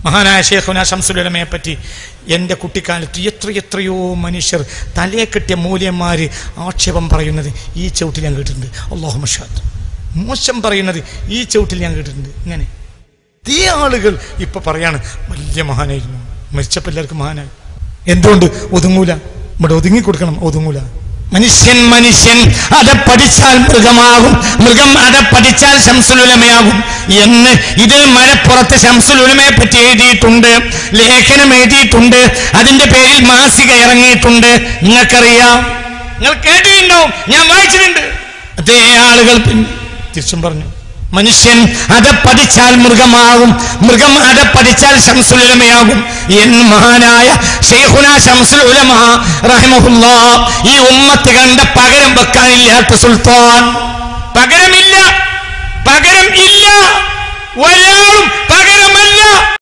മഹാനായ ഷേഖുന ശംസുലമയെ പറ്റി എൻ്റെ കുട്ടിക്കാലത്ത് എത്ര എത്രയോ മനുഷ്യർ തലയെ കെട്ടിയ മൂല്യന്മാര് ആക്ഷേപം പറയുന്നത് ഈ ചവിട്ടിൽ ഞാൻ കേട്ടിട്ടുണ്ട് അള്ളാഹു മഷാദ് മോശം പറയുന്നത് ഈ ചവിട്ടിൽ ഞാൻ കേട്ടിട്ടുണ്ട് ഇങ്ങനെ ഈ ആളുകൾ ഇപ്പൊ പറയാണ് വലിയ മഹാനായിരുന്നു മരിച്ചപ്പോൾ എല്ലാവർക്കും മഹാനായി എന്തുകൊണ്ട് ഒതുങ്ങൂല ഇവിടെ ഒതുങ്ങി കൊടുക്കണം ഒതുങ്ങൂല മനുഷ്യൻ മനുഷ്യൻ അത് പഠിച്ചാൽ മൃഗമാകും മൃഗം അത് പഠിച്ചാൽ ശംസുലുലമയാകും എന്ന് ഇതിൽ മലപ്പുറത്ത് ശംസുലുലമയെ പറ്റി എഴുതിയിട്ടുണ്ട് ലേഖനം എഴുതിയിട്ടുണ്ട് അതിന്റെ പേരിൽ മാസിക ഇറങ്ങിയിട്ടുണ്ട് നിങ്ങൾക്കറിയാം നിങ്ങൾ കേട്ടിട്ടുണ്ടാവും ഞാൻ വായിച്ചിട്ടുണ്ട് അതേ ആളുകൾ പിന്നെ തിരിച്ചും പറഞ്ഞു മനുഷ്യൻ അത് പഠിച്ചാൽ മൃഗമാകും മൃഗം അത് പഠിച്ചാൽ ശംസുൽ ഉലമയാകും എന്ന് മഹാനായ ഷെയ്ഖുന ശംസുൽ ഉലമ റഹിമഹുല്ലാ ഈ ഉമ്മത്ത് കണ്ട പകരം വെക്കാനില്ലാത്ത സുൽത്താൻ പകരമില്ല പകരം ഇല്ല ഒരാളും പകരമല്ല